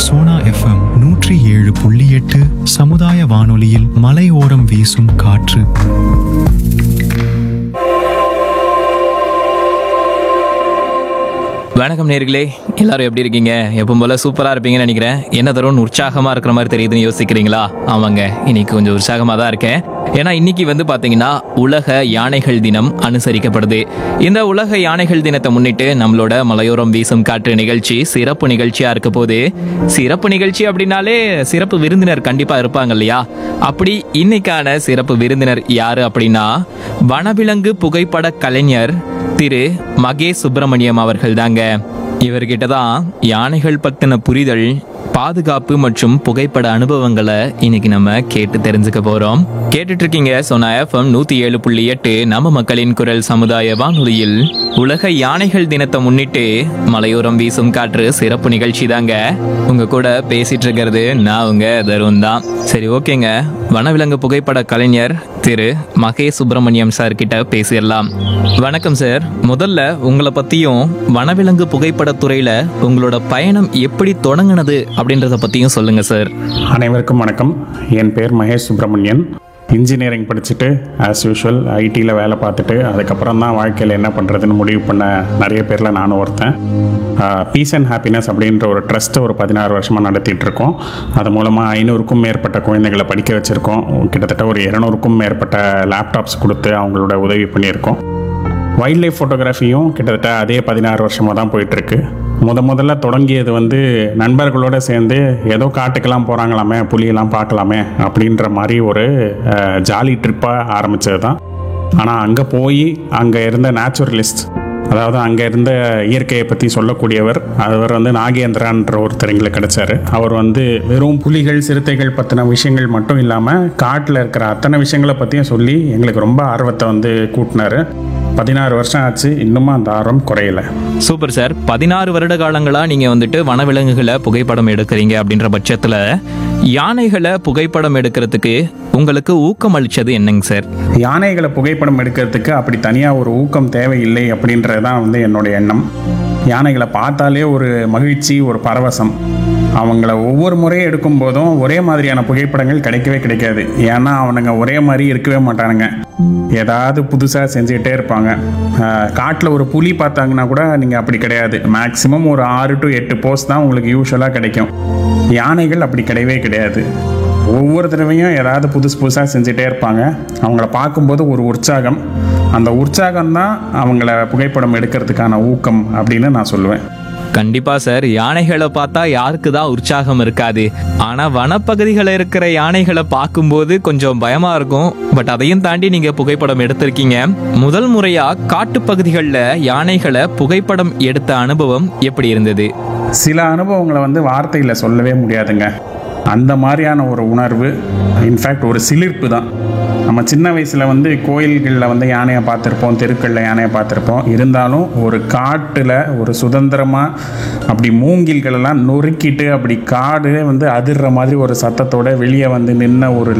Sona FM நூற்றி ஏழு புள்ளி எட்டு சமுதாய வானொலியில் மலையோரம் வீசும் காற்று வணக்கம் நேர்களே எல்லாரும் எப்படி இருக்கீங்க எப்பவும் போல சூப்பரா இருப்பீங்கன்னு நினைக்கிறேன் என்ன தருண் உற்சாகமா இருக்கிற மாதிரி தெரியுதுன்னு யோசிக்கிறீங்களா ஆமாங்க இன்னைக்கு கொஞ்சம் உற்சாகமா தான் இருக்கேன் ஏன்னா இன்னைக்கு வந்து பாத்தீங்கன்னா உலக யானைகள் தினம் அனுசரிக்கப்படுது இந்த உலக யானைகள் தினத்தை முன்னிட்டு நம்மளோட மலையோரம் வீசும் காற்று நிகழ்ச்சி சிறப்பு நிகழ்ச்சியா இருக்க போது சிறப்பு நிகழ்ச்சி அப்படின்னாலே சிறப்பு விருந்தினர் கண்டிப்பா இருப்பாங்க இல்லையா அப்படி இன்னைக்கான சிறப்பு விருந்தினர் யாரு அப்படின்னா வனவிலங்கு புகைப்பட கலைஞர் திரு மகேஷ் சுப்பிரமணியம் அவர்கள் தாங்க இவர்கிட்ட தான் யானைகள் பத்தின புரிதல் பாதுகாப்பு மற்றும் புகைப்பட அனுபவங்களை இன்னைக்கு நம்ம கேட்டு தெரிஞ்சுக்க போறோம் கேட்டுட்டு இருக்கீங்க சொன்ன எஃப்எம் நூத்தி ஏழு புள்ளி எட்டு நம்ம மக்களின் குரல் சமுதாய வானொலியில் உலக யானைகள் தினத்தை முன்னிட்டு மலையோரம் வீசும் காற்று சிறப்பு நிகழ்ச்சி தாங்க உங்க கூட பேசிட்டு இருக்கிறது நான் உங்க தருண் தான் சரி ஓகேங்க வனவிலங்கு புகைப்பட கலைஞர் திரு மகேஷ் சுப்பிரமணியம் சார் கிட்ட பேசிடலாம் வணக்கம் சார் முதல்ல உங்களை பத்தியும் வனவிலங்கு புகைப்படத் துறையில உங்களோட பயணம் எப்படி தொடங்குனது அப்படின்றத பத்தியும் சொல்லுங்க சார் அனைவருக்கும் வணக்கம் என் பேர் மகேஷ் சுப்பிரமணியன் இன்ஜினியரிங் படிச்சுட்டு ஆஸ் யூஷுவல் ஐடியில் வேலை பார்த்துட்டு அதுக்கப்புறம் தான் வாழ்க்கையில் என்ன பண்ணுறதுன்னு முடிவு பண்ண நிறைய பேரில் நானும் ஒருத்தன் பீஸ் அண்ட் ஹாப்பினஸ் அப்படின்ற ஒரு ட்ரஸ்ட்டை ஒரு பதினாறு வருஷமாக நடத்திட்டு இருக்கோம் அது மூலமாக ஐநூறுக்கும் மேற்பட்ட குழந்தைகளை படிக்க வச்சுருக்கோம் கிட்டத்தட்ட ஒரு இரநூறுக்கும் மேற்பட்ட லேப்டாப்ஸ் கொடுத்து அவங்களோட உதவி பண்ணியிருக்கோம் வைல்ட் லைஃப் ஃபோட்டோகிராஃபியும் கிட்டத்தட்ட அதே பதினாறு வருஷமாக தான் போயிட்டுருக்கு முத முதல்ல தொடங்கியது வந்து நண்பர்களோட சேர்ந்து ஏதோ காட்டுக்கெல்லாம் போகிறாங்களாமே புலியெல்லாம் பார்க்கலாமே அப்படின்ற மாதிரி ஒரு அஹ், ஜாலி ட்ரிப்பாக ஆரம்பித்தது தான் ஆனால் அங்கே போய் அங்கே இருந்த நேச்சுரலிஸ்ட் அதாவது அங்கே இருந்த இயற்கையை பற்றி சொல்லக்கூடியவர் அவர் வந்து நாகேந்திரான்ற ஒருத்தர் எங்களுக்கு கிடைச்சாரு அவர் வந்து வெறும் புலிகள் சிறுத்தைகள் பற்றின விஷயங்கள் மட்டும் இல்லாமல் காட்டில் இருக்கிற அத்தனை விஷயங்களை பற்றியும் சொல்லி எங்களுக்கு ரொம்ப ஆர்வத்தை வந்து கூட்டினாரு பதினாறு வருஷம் ஆச்சு இன்னுமும் அந்த ஆர்வம் குறையல சூப்பர் சார் பதினாறு வருட காலங்களா நீங்க வந்துட்டு வனவிலங்குகளை புகைப்படம் எடுக்கிறீங்க அப்படின்ற பட்சத்துல யானைகளை புகைப்படம் எடுக்கிறதுக்கு உங்களுக்கு ஊக்கம் அளிச்சது என்னங்க சார் யானைகளை புகைப்படம் எடுக்கிறதுக்கு அப்படி தனியாக ஒரு ஊக்கம் தேவையில்லை அப்படின்றது தான் வந்து என்னுடைய எண்ணம் யானைகளை பார்த்தாலே ஒரு மகிழ்ச்சி ஒரு பரவசம் அவங்கள ஒவ்வொரு முறையும் எடுக்கும் போதும் ஒரே மாதிரியான புகைப்படங்கள் கிடைக்கவே கிடைக்காது ஏன்னா அவனுங்க ஒரே மாதிரி இருக்கவே மாட்டானுங்க ஏதாவது புதுசாக செஞ்சுக்கிட்டே இருப்பாங்க காட்டில் ஒரு புலி பார்த்தாங்கன்னா கூட நீங்கள் அப்படி கிடையாது மேக்ஸிமம் ஒரு ஆறு டு எட்டு போஸ்ட் தான் உங்களுக்கு யூஸ்வலாக கிடைக்கும் யானைகள் அப்படி கிடையவே கிடையாது ஒவ்வொரு தடவையும் ஏதாவது புதுசு புதுசாக செஞ்சுட்டே இருப்பாங்க அவங்கள பார்க்கும்போது ஒரு உற்சாகம் அந்த உற்சாகம் தான் அவங்கள புகைப்படம் எடுக்கிறதுக்கான ஊக்கம் அப்படின்னு நான் சொல்லுவேன் கண்டிப்பா சார் யானைகளை பார்த்தா யாருக்கு தான் உற்சாகம் இருக்காது ஆனா வனப்பகுதிகளில் இருக்கிற யானைகளை பார்க்கும்போது கொஞ்சம் பயமா இருக்கும் பட் அதையும் தாண்டி நீங்க புகைப்படம் எடுத்திருக்கீங்க முதல் முறையா காட்டுப்பகுதிகளில் யானைகளை புகைப்படம் எடுத்த அனுபவம் எப்படி இருந்தது சில அனுபவங்களை வந்து வார்த்தையில் சொல்லவே முடியாதுங்க அந்த மாதிரியான ஒரு உணர்வு இன்ஃபேக்ட் ஒரு சிலிர்ப்பு தான் நம்ம சின்ன வயசில் வந்து கோயில்களில் வந்து யானையை பார்த்துருப்போம் தெருக்களில் யானையை பார்த்துருப்போம் இருந்தாலும் ஒரு காட்டில் ஒரு சுதந்திரமாக அப்படி மூங்கில்களெல்லாம் நொறுக்கிட்டு அப்படி காடு வந்து அதிர்ற மாதிரி ஒரு சத்தத்தோட வெளியே வந்து நின்ன ஒரு